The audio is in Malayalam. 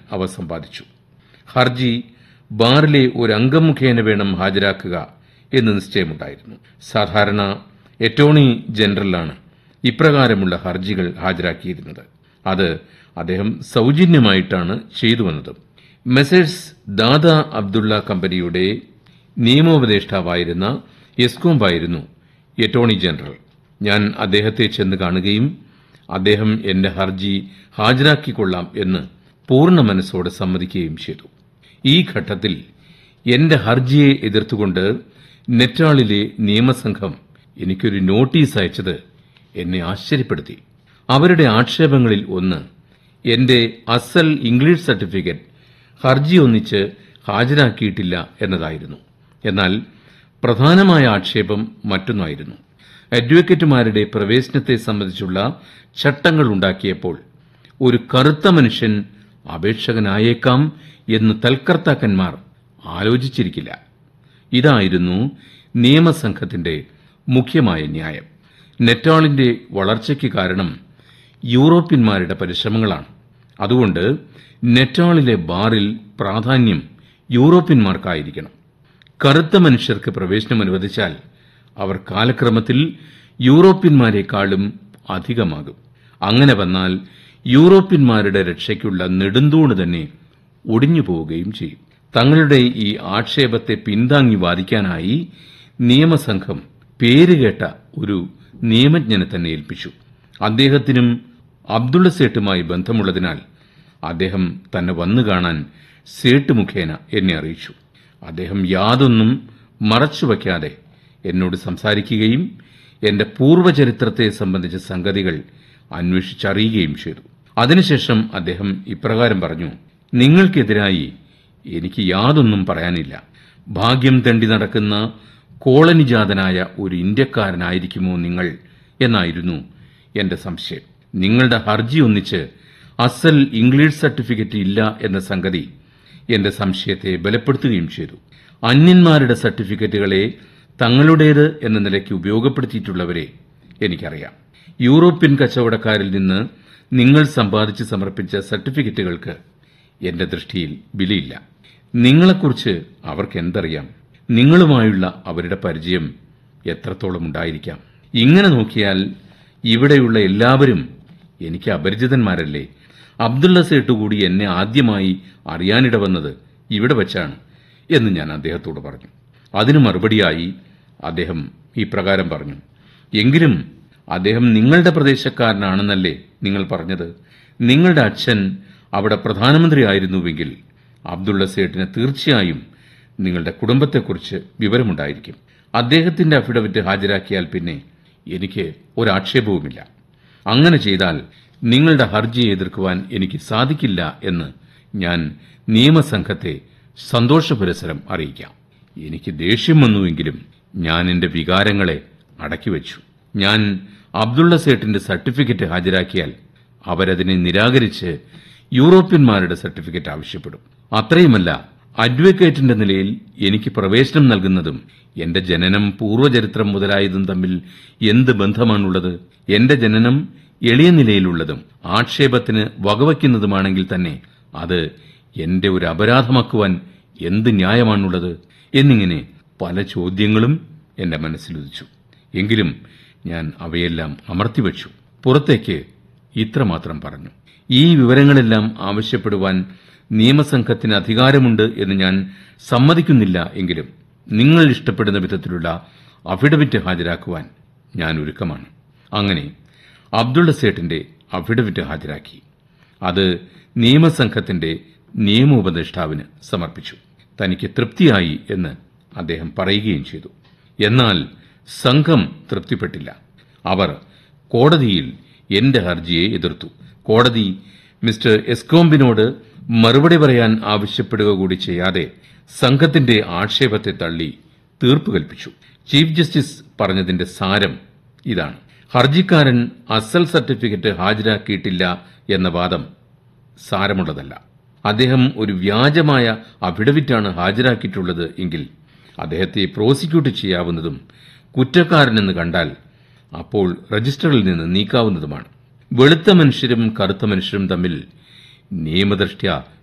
അവ സമ്പാദിച്ചു ഹർജി ബാറിലെ ഒരു അംഗം മുഖേന വേണം ഹാജരാക്കുക എന്ന് നിശ്ചയമുണ്ടായിരുന്നു സാധാരണ അറ്റോർണി ജനറലാണ് ഇപ്രകാരമുള്ള ഹർജികൾ ഹാജരാക്കിയിരുന്നത് അത് അദ്ദേഹം സൗജന്യമായിട്ടാണ് ചെയ്തു വന്നത് മെസേഴ്സ് ദാദ അബ്ദുള്ള കമ്പനിയുടെ നിയമോപദേഷ്ടാവായിരുന്ന എസ്കോംബായിരുന്നു അറ്റോർണി ജനറൽ ഞാൻ അദ്ദേഹത്തെ ചെന്ന് കാണുകയും അദ്ദേഹം എന്റെ ഹർജി ഹാജരാക്കിക്കൊള്ളാം എന്ന് പൂർണ്ണ മനസ്സോടെ സമ്മതിക്കുകയും ചെയ്തു ഈ ഘട്ടത്തിൽ എന്റെ ഹർജിയെ എതിർത്തുകൊണ്ട് നെറ്റാളിലെ നിയമസംഘം എനിക്കൊരു നോട്ടീസ് അയച്ചത് എന്നെ ആശ്ചര്യപ്പെടുത്തി അവരുടെ ആക്ഷേപങ്ങളിൽ ഒന്ന് എന്റെ അസൽ ഇംഗ്ലീഷ് സർട്ടിഫിക്കറ്റ് ഹർജി ഒന്നിച്ച് ഹാജരാക്കിയിട്ടില്ല എന്നതായിരുന്നു എന്നാൽ പ്രധാനമായ ആക്ഷേപം മറ്റൊന്നായിരുന്നു അഡ്വക്കേറ്റുമാരുടെ പ്രവേശനത്തെ സംബന്ധിച്ചുള്ള ചട്ടങ്ങൾ ഉണ്ടാക്കിയപ്പോൾ ഒരു കറുത്ത മനുഷ്യൻ അപേക്ഷകനായേക്കാം എന്ന് തൽക്കർത്താക്കന്മാർ ആലോചിച്ചിരിക്കില്ല ഇതായിരുന്നു നിയമസംഘത്തിന്റെ മുഖ്യമായ ന്യായം നെറ്റാളിന്റെ വളർച്ചയ്ക്ക് കാരണം യൂറോപ്യന്മാരുടെ പരിശ്രമങ്ങളാണ് അതുകൊണ്ട് നെറ്റാളിലെ ബാറിൽ പ്രാധാന്യം യൂറോപ്യന്മാർക്കായിരിക്കണം കറുത്ത മനുഷ്യർക്ക് പ്രവേശനം അനുവദിച്ചാൽ അവർ കാലക്രമത്തിൽ യൂറോപ്യന്മാരെക്കാളും അധികമാകും അങ്ങനെ വന്നാൽ യൂറോപ്യന്മാരുടെ രക്ഷയ്ക്കുള്ള നെടുന്തൂണ് തന്നെ ഒടിഞ്ഞു പോവുകയും ചെയ്യും തങ്ങളുടെ ഈ ആക്ഷേപത്തെ പിന്താങ്ങി വാദിക്കാനായി നിയമസംഘം പേരുകേട്ട ഒരു നിയമജ്ഞനെ തന്നെ ഏൽപ്പിച്ചു അദ്ദേഹത്തിനും അബ്ദുള്ള സേട്ടുമായി ബന്ധമുള്ളതിനാൽ അദ്ദേഹം തന്നെ വന്നു കാണാൻ സേട്ട് മുഖേന എന്നെ അറിയിച്ചു അദ്ദേഹം യാതൊന്നും മറച്ചുവയ്ക്കാതെ എന്നോട് സംസാരിക്കുകയും എന്റെ പൂർവ്വചരിത്രത്തെ സംബന്ധിച്ച സംഗതികൾ അന്വേഷിച്ചറിയുകയും ചെയ്തു അതിനുശേഷം അദ്ദേഹം ഇപ്രകാരം പറഞ്ഞു നിങ്ങൾക്കെതിരായി എനിക്ക് യാതൊന്നും പറയാനില്ല ഭാഗ്യം തണ്ടി നടക്കുന്ന കോളനിജാതനായ ഒരു ഇന്ത്യക്കാരനായിരിക്കുമോ നിങ്ങൾ എന്നായിരുന്നു എന്റെ സംശയം നിങ്ങളുടെ ഹർജി ഒന്നിച്ച് അസൽ ഇംഗ്ലീഷ് സർട്ടിഫിക്കറ്റ് ഇല്ല എന്ന സംഗതി എന്റെ സംശയത്തെ ബലപ്പെടുത്തുകയും ചെയ്തു അന്യന്മാരുടെ സർട്ടിഫിക്കറ്റുകളെ തങ്ങളുടേത് എന്ന നിലയ്ക്ക് ഉപയോഗപ്പെടുത്തിയിട്ടുള്ളവരെ എനിക്കറിയാം യൂറോപ്യൻ കച്ചവടക്കാരിൽ നിന്ന് നിങ്ങൾ സമ്പാദിച്ച് സമർപ്പിച്ച സർട്ടിഫിക്കറ്റുകൾക്ക് എന്റെ ദൃഷ്ടിയിൽ വിലയില്ല നിങ്ങളെക്കുറിച്ച് അവർക്ക് എന്തറിയാം നിങ്ങളുമായുള്ള അവരുടെ പരിചയം എത്രത്തോളം ഉണ്ടായിരിക്കാം ഇങ്ങനെ നോക്കിയാൽ ഇവിടെയുള്ള എല്ലാവരും എനിക്ക് അപരിചിതന്മാരല്ലേ അബ്ദുള്ള സേട്ട് കൂടി എന്നെ ആദ്യമായി അറിയാനിട വന്നത് ഇവിടെ വച്ചാണ് എന്ന് ഞാൻ അദ്ദേഹത്തോട് പറഞ്ഞു അതിനു മറുപടിയായി അദ്ദേഹം ഇപ്രകാരം പറഞ്ഞു എങ്കിലും അദ്ദേഹം നിങ്ങളുടെ പ്രദേശക്കാരനാണെന്നല്ലേ നിങ്ങൾ പറഞ്ഞത് നിങ്ങളുടെ അച്ഛൻ അവിടെ പ്രധാനമന്ത്രിയായിരുന്നുവെങ്കിൽ അബ്ദുള്ള സേട്ടിന് തീർച്ചയായും നിങ്ങളുടെ കുടുംബത്തെക്കുറിച്ച് വിവരമുണ്ടായിരിക്കും അദ്ദേഹത്തിന്റെ അഫിഡവിറ്റ് ഹാജരാക്കിയാൽ പിന്നെ എനിക്ക് ഒരാക്ഷേപവുമില്ല അങ്ങനെ ചെയ്താൽ നിങ്ങളുടെ ഹർജിയെ എതിർക്കുവാൻ എനിക്ക് സാധിക്കില്ല എന്ന് ഞാൻ നിയമസംഘത്തെ സന്തോഷപുരസരം അറിയിക്കാം എനിക്ക് ദേഷ്യം വന്നുവെങ്കിലും ഞാൻ എന്റെ വികാരങ്ങളെ അടക്കിവെച്ചു ഞാൻ അബ്ദുള്ള സേട്ടിന്റെ സർട്ടിഫിക്കറ്റ് ഹാജരാക്കിയാൽ അവരതിനെ നിരാകരിച്ച് യൂറോപ്യന്മാരുടെ സർട്ടിഫിക്കറ്റ് ആവശ്യപ്പെടും അത്രയുമല്ല അഡ്വക്കേറ്റിന്റെ നിലയിൽ എനിക്ക് പ്രവേശനം നൽകുന്നതും എന്റെ ജനനം പൂർവ്വചരിത്രം മുതലായതും തമ്മിൽ എന്ത് ബന്ധമാണുള്ളത് എന്റെ ജനനം എളിയ നിലയിലുള്ളതും ആക്ഷേപത്തിന് വകവയ്ക്കുന്നതുമാണെങ്കിൽ തന്നെ അത് എന്റെ ഒരു അപരാധമാക്കുവാൻ എന്ത് ന്യായമാണുള്ളത് എന്നിങ്ങനെ പല ചോദ്യങ്ങളും എന്റെ മനസ്സിലുദിച്ചു എങ്കിലും ഞാൻ അവയെല്ലാം അമർത്തിവെച്ചു പുറത്തേക്ക് ഇത്രമാത്രം പറഞ്ഞു ഈ വിവരങ്ങളെല്ലാം ആവശ്യപ്പെടുവാൻ നിയമസംഘത്തിന് അധികാരമുണ്ട് എന്ന് ഞാൻ സമ്മതിക്കുന്നില്ല എങ്കിലും നിങ്ങൾ ഇഷ്ടപ്പെടുന്ന വിധത്തിലുള്ള അഫിഡവിറ്റ് ഹാജരാക്കുവാൻ ഞാൻ ഒരുക്കമാണ് അങ്ങനെ അബ്ദുള്ള സേട്ടിന്റെ അഫിഡവിറ്റ് ഹാജരാക്കി അത് നിയമസംഘത്തിന്റെ നിയമോപദേഷ്ടാവിന് സമർപ്പിച്ചു തനിക്ക് തൃപ്തിയായി എന്ന് അദ്ദേഹം പറയുകയും ചെയ്തു എന്നാൽ സംഘം തൃപ്തിപ്പെട്ടില്ല അവർ കോടതിയിൽ എന്റെ ഹർജിയെ എതിർത്തു കോടതി മിസ്റ്റർ എസ്കോംബിനോട് മറുപടി പറയാൻ ആവശ്യപ്പെടുക കൂടി ചെയ്യാതെ സംഘത്തിന്റെ ആക്ഷേപത്തെ തള്ളി തീർപ്പ് കൽപ്പിച്ചു ചീഫ് ജസ്റ്റിസ് പറഞ്ഞതിന്റെ സാരം ഇതാണ് ഹർജിക്കാരൻ അസൽ സർട്ടിഫിക്കറ്റ് ഹാജരാക്കിയിട്ടില്ല എന്ന വാദം സാരമുള്ളതല്ല അദ്ദേഹം ഒരു വ്യാജമായ അഫിഡവിറ്റാണ് ഹാജരാക്കിയിട്ടുള്ളത് എങ്കിൽ അദ്ദേഹത്തെ പ്രോസിക്യൂട്ട് ചെയ്യാവുന്നതും കുറ്റക്കാരനെന്ന് കണ്ടാൽ അപ്പോൾ രജിസ്റ്ററിൽ നിന്ന് നീക്കാവുന്നതുമാണ് വെളുത്ത മനുഷ്യരും കറുത്ത മനുഷ്യരും തമ്മിൽ നിയമദൃഷ്ട്യ